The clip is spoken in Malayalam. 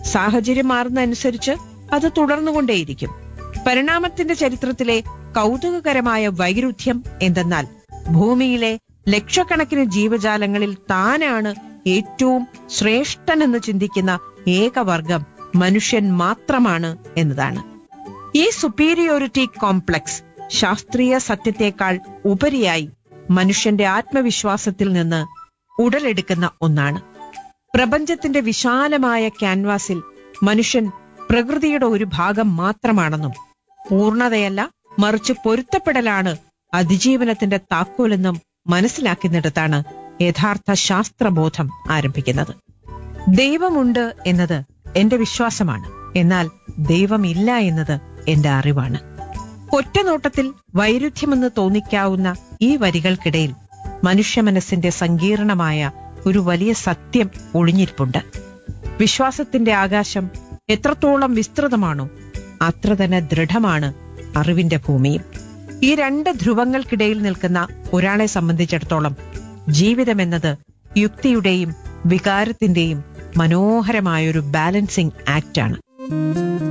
സാഹചര്യം മാറുന്നതനുസരിച്ച് അത് തുടർന്നുകൊണ്ടേയിരിക്കും പരിണാമത്തിന്റെ ചരിത്രത്തിലെ കൗതുകകരമായ വൈരുദ്ധ്യം എന്തെന്നാൽ ഭൂമിയിലെ ലക്ഷക്കണക്കിന് ജീവജാലങ്ങളിൽ താനാണ് ഏറ്റവും ശ്രേഷ്ഠനെന്ന് ചിന്തിക്കുന്ന ഏകവർഗം മനുഷ്യൻ മാത്രമാണ് എന്നതാണ് ഈ സുപ്പീരിയോറിറ്റി കോംപ്ലക്സ് ശാസ്ത്രീയ സത്യത്തെക്കാൾ ഉപരിയായി മനുഷ്യന്റെ ആത്മവിശ്വാസത്തിൽ നിന്ന് ഉടലെടുക്കുന്ന ഒന്നാണ് പ്രപഞ്ചത്തിന്റെ വിശാലമായ ക്യാൻവാസിൽ മനുഷ്യൻ പ്രകൃതിയുടെ ഒരു ഭാഗം മാത്രമാണെന്നും പൂർണ്ണതയല്ല മറിച്ച് പൊരുത്തപ്പെടലാണ് അതിജീവനത്തിന്റെ താക്കോലെന്നും മനസ്സിലാക്കുന്നിടത്താണ് യഥാർത്ഥ ശാസ്ത്രബോധം ആരംഭിക്കുന്നത് ദൈവമുണ്ട് എന്നത് എന്റെ വിശ്വാസമാണ് എന്നാൽ ദൈവമില്ല എന്നത് എന്റെ അറിവാണ് ഒറ്റനോട്ടത്തിൽ വൈരുദ്ധ്യമെന്ന് തോന്നിക്കാവുന്ന ഈ വരികൾക്കിടയിൽ മനുഷ്യ മനസ്സിന്റെ സങ്കീർണമായ ഒരു വലിയ സത്യം ഒളിഞ്ഞിരിപ്പുണ്ട് വിശ്വാസത്തിന്റെ ആകാശം എത്രത്തോളം വിസ്തൃതമാണോ അത്ര തന്നെ ദൃഢമാണ് അറിവിന്റെ ഭൂമിയും ഈ രണ്ട് ധ്രുവങ്ങൾക്കിടയിൽ നിൽക്കുന്ന ഒരാളെ സംബന്ധിച്ചിടത്തോളം ജീവിതമെന്നത് യുക്തിയുടെയും വികാരത്തിന്റെയും മനോഹരമായൊരു ബാലൻസിംഗ് ആക്റ്റാണ്